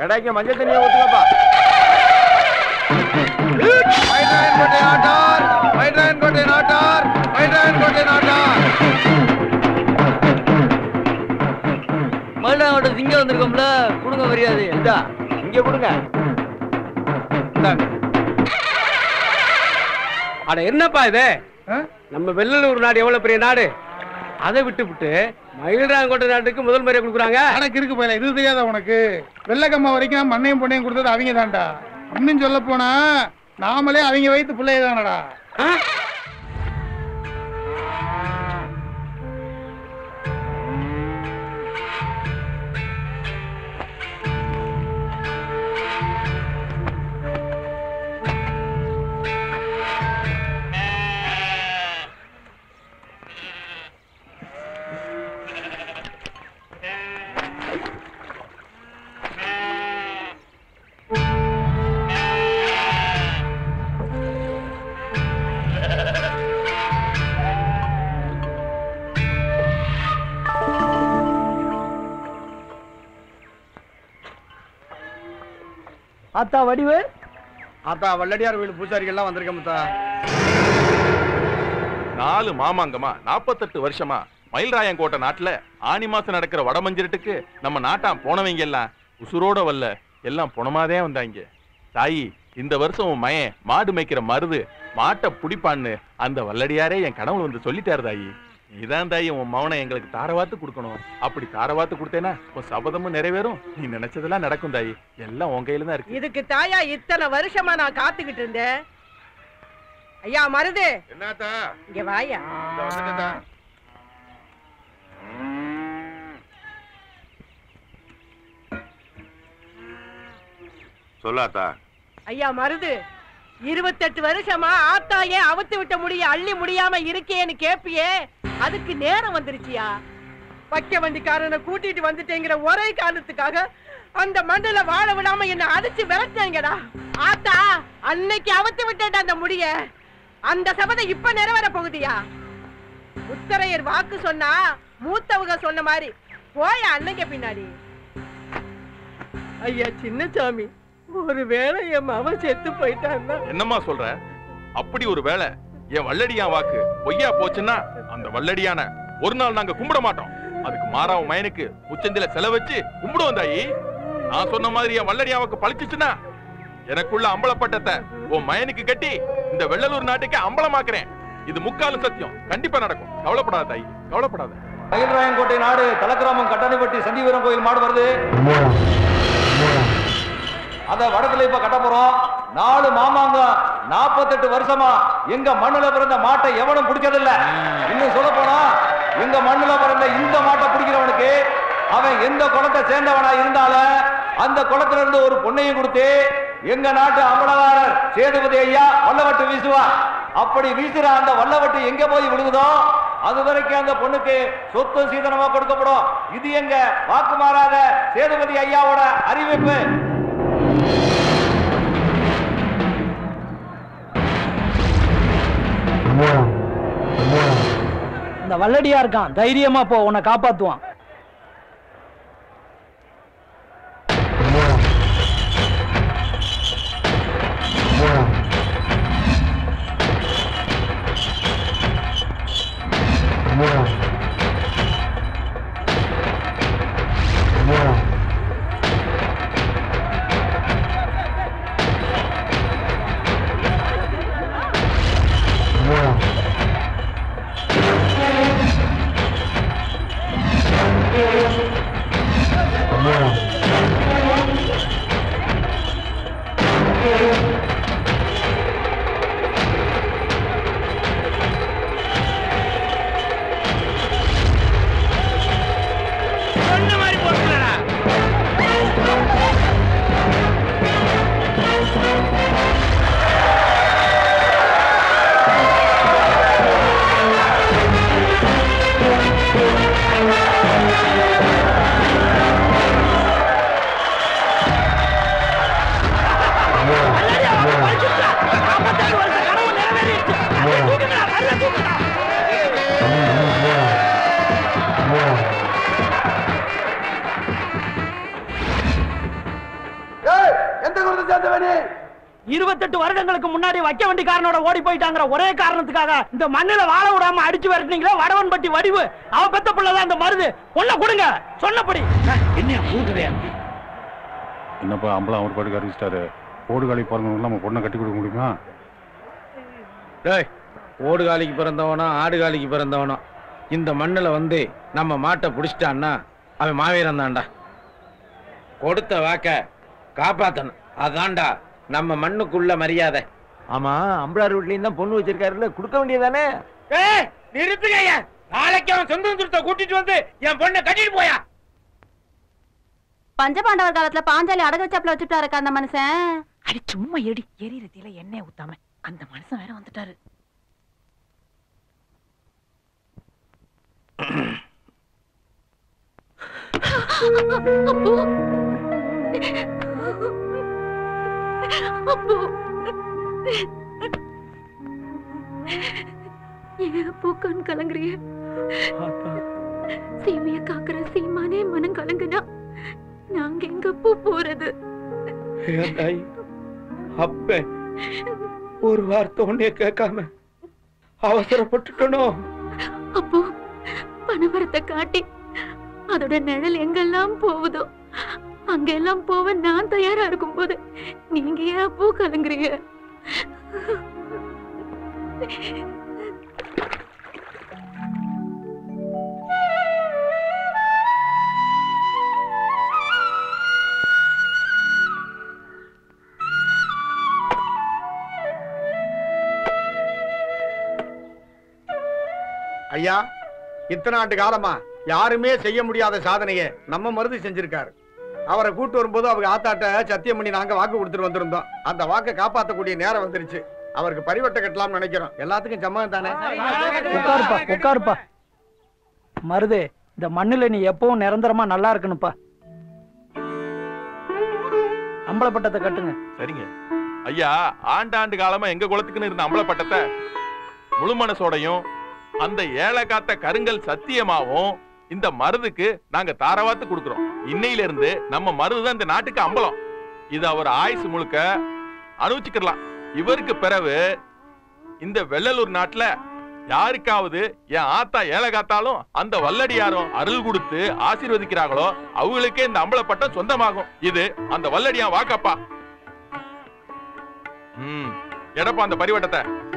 கடாய்க்கு மஞ்சள் தண்ணியை ஊத்துங்கப்பா வைட்ராயன்கோட்டை நாட்டார் வைட்ராயன்கோட்டை நாட்டார் வைட்ராயன்கோட்டை நாட்டார் மயிலாவோட சிங்கம் வந்திருக்கோம்ல கொடுங்க மரியாதை இந்தா இங்க கொடுங்க அட என்னப்பா இது நம்ம வெள்ளலூர் நாடு எவ்வளவு பெரிய நாடு அதை விட்டுவிட்டு மயிலாங்கோட்டை நாட்டுக்கு முதல் முறையை கொடுக்குறாங்க கணக்கு இருக்கு போயில இது தெரியாத உனக்கு வெள்ளக்கம்மா வரைக்கும் மண்ணையும் பொண்ணையும் கொடுத்தது அவங்க தான்டா இன்னும் சொல்ல போனா நாமளே அவங்க வயித்து பிள்ளைய தானடா ஆத்தா வடிவு ஆத்தா வல்லடியார் வீடு பூசாரிகள்லாம் வந்திருக்க முத்தா நாலு மாமாங்கமா நாற்பத்தெட்டு வருஷமா மயில்ராயங்கோட்டை நாட்டுல ஆனி மாசம் நடக்கிற வடமஞ்சிரட்டுக்கு நம்ம நாட்டான் போனவங்க எல்லாம் உசுரோட வல்ல எல்லாம் புணமாதே வந்தாங்க தாயி இந்த வருஷம் உன் மயன் மாடு மேய்க்கிற மருது மாட்டை புடிப்பான்னு அந்த வல்லடியாரே என் கனவுல வந்து சொல்லிட்டாரு தாயி இதான் தாயி உன் மவனை எங்களுக்கு தாரவாத்து கொடுக்கணும் அப்படி தாரவாத்து கொடுத்தேன்னா உன் சபதமும் நிறைவேறும் நீ நினைச்சதெல்லாம் நடக்கும் தாயி எல்லாம் உன் கையில தான் இருக்கு இதுக்கு தாயா இத்தனை வருஷமா நான் காத்துக்கிட்டு இருந்தேன் ஐயா மருது என்னத்தா இங்க வாயா இந்த வந்துட்டா சொல்லாத்தா ஐயா மருது இருபத்தெட்டு வருஷமா ஆத்தா ஏன் அவுத்து விட்ட முடிய அள்ளி முடியாம இருக்கேன்னு கேப்பியே அதுக்கு நேரம் வந்துருச்சியா வைக்க வண்டிக்காரனை கூட்டிட்டு வந்துட்டேங்கிற ஒரே காரணத்துக்காக அந்த மண்டல வாழ விடாம என்ன அடிச்சு விரட்டாங்கடா ஆத்தா அன்னைக்கு அவுத்து விட்டேன் அந்த முடிய அந்த சபதம் இப்ப நிறைவேற போகுதியா உத்தரையர் வாக்கு சொன்னா மூத்தவங்க சொன்ன மாதிரி போய அன்னைக்கு பின்னாடி ஐயா சின்னசாமி ஒருவேளை என் மவன் செத்து போயிட்டான்னா என்னம்மா சொல்ற அப்படி ஒரு வேலை என் வல்லடியான் வாக்கு பொய்யா போச்சுன்னா அந்த வல்லடியான ஒரு நாள் நாங்க கும்பிட மாட்டோம் அதுக்கு மாறா உன் மயனுக்கு உச்சந்தில செலவு வச்சு கும்பிடுவோம் தாயி நான் சொன்ன மாதிரி என் வல்லடியான் வாக்கு பழிச்சுச்சுன்னா எனக்குள்ள அம்பலப்பட்டத்தை உன் மயனுக்கு கட்டி இந்த வெள்ளலூர் நாட்டுக்கு அம்பலமாக்குறேன் இது முக்காலும் சத்தியம் கண்டிப்பா நடக்கும் கவலைப்படாத தாயி கவலைப்படாத மயில்ராயன்கோட்டை நாடு தலக்கிராமம் கட்டாணிப்பட்டி சண்டிவீரம் கோயில் மாடு வருது அத வடக்குல இப்ப கட்ட போறோம் நாலு மாமாங்க நாற்பத்தெட்டு வருஷமா எங்க மண்ணுல பிறந்த மாட்டை எவனும் பிடிச்சதில்ல இன்னும் சொல்ல போனா எங்க மண்ணுல பிறந்த இந்த மாட்டை பிடிக்கிறவனுக்கு அவன் எந்த குளத்தை சேர்ந்தவனா இருந்தாலும் அந்த குளத்துல இருந்து ஒரு பொண்ணையும் கொடுத்து எங்க நாட்டு அமலகாரர் சேதுபதி ஐயா வல்லவட்டு வீசுவா அப்படி வீசுற அந்த வல்லவட்டு எங்க போய் விழுகுதோ அது வரைக்கும் அந்த பொண்ணுக்கு சொத்து சீதனமா கொடுக்கப்படும் இது எங்க வாக்கு மாறாத சேதுபதி ஐயாவோட அறிவிப்பு இந்த வல்லடியா இருக்கான் தைரியமா போ உன்னை காப்பாத்துவான் சொன்ன மாதிரி போட்டுலடா குடும்பத்தை சேர்ந்தவனே இருபத்தெட்டு வருடங்களுக்கு முன்னாடி வைக்க வண்டிக்காரனோட ஓடி போயிட்டாங்கிற ஒரே காரணத்துக்காக இந்த மண்ணுல வாழ விடாம அடிச்சு விரட்டினீங்களா வடவன்பட்டி வடிவு அவ பெத்த பிள்ளைதான் அந்த மருது ஒன்ன கொடுங்க சொன்னபடி என்ன பூக்குதையா என்னப்பா அம்பளம் அவர் பாட்டுக்கு அறிவிச்சிட்டாரு ஓடுகாலி பிறந்தவங்க நம்ம பொண்ணை கட்டி கொடுக்க முடியுமா டேய் ஓடுகாலிக்கு பிறந்தவனோ ஆடுகாலிக்கு பிறந்தவனோ இந்த மண்ணுல வந்து நம்ம மாட்டை பிடிச்சிட்டான்னா அவன் மாவீரன் தான்டா கொடுத்த வாக்க காப்பாத்தணும் அதான்டா நம்ம மண்ணுக்குள்ள மரியாதை ஆமா அம்பளார் வீட்லயும் தான் பொண்ணு வச்சிருக்காருல்ல கொடுக்க வேண்டியதானே ஏய் நிறுத்துங்க நாளைக்கு அவன் சொந்த சுருத்த கூட்டிட்டு வந்து என் பொண்ணை கட்டிட்டு போயா பஞ்சபாண்டவர் காலத்துல பாஞ்சாலி அடகு வச்சாப்ல வச்சுட்டாரு அந்த மனுஷன் அடி சும்மா எடி எரியறதுல எண்ணெய் ஊத்தாம அந்த மனுஷன் வேற வந்துட்டாரு அப்போ அப்போ ஏன் அப்போ கண் கலங்குறிய சீமைய காக்குற சீமானே மனம் கலங்குனா நாங்க எங்க அப்போ போறது என் தாய் அப்ப ஒரு வார்த்தை ஒன்னே கேட்காம அவசரப்பட்டுட்டனோ அப்போ பணமரத்தை காட்டி அதோட நிழல் எங்கெல்லாம் போகுதோ அங்கெல்லாம் போக நான் தயாரா இருக்கும்போது நீங்க ஏன் அப்போ கலங்குறீங்க ஐயா இத்தனை ஆண்டு காலமா யாருமே செய்ய முடியாத சாதனையை நம்ம மருது செஞ்சிருக்காரு அவரை கூட்டு வரும்போது அவங்க ஆத்தாட்ட சத்தியம் பண்ணி நாங்க வாக்கு கொடுத்துட்டு வந்திருந்தோம் அந்த வாக்கை காப்பாத்தக்கூடிய நேரம் வந்துருச்சு அவருக்கு பரிவட்டை கட்டலாம்னு நினைக்கிறோம் எல்லாத்துக்கும் சம்மதம் தானே உட்காருப்பா உட்காருப்பா மருது இந்த மண்ணுல நீ எப்பவும் நிரந்தரமா நல்லா இருக்கணும்ப்பா அம்பலப்பட்டத்தை கட்டுங்க சரிங்க ஐயா ஆண்டாண்டு காலமா எங்க குலத்துக்குன்னு இருந்த அம்பலப்பட்டத்தை முழு மனசோடையும் அந்த ஏழை காத்த கருங்கல் சத்தியமாவும் இந்த மருதுக்கு நாங்க தாரவாத்து கொடுக்கிறோம் இன்னையில இருந்து நம்ம மருது தான் இந்த நாட்டுக்கு அம்பலம் இது அவர் ஆயுசு முழுக்க அனுபவிச்சுக்கலாம் இவருக்கு பிறகு இந்த வெள்ளலூர் நாட்டுல யாருக்காவது என் ஆத்தா ஏழை காத்தாலும் அந்த வல்லடியாரும் அருள் கொடுத்து ஆசீர்வதிக்கிறாங்களோ அவங்களுக்கே இந்த அம்பலப்பட்டம் சொந்தமாகும் இது அந்த வல்லடியான் வாக்கப்பா ம் எடப்பா அந்த பரிவட்டத்தை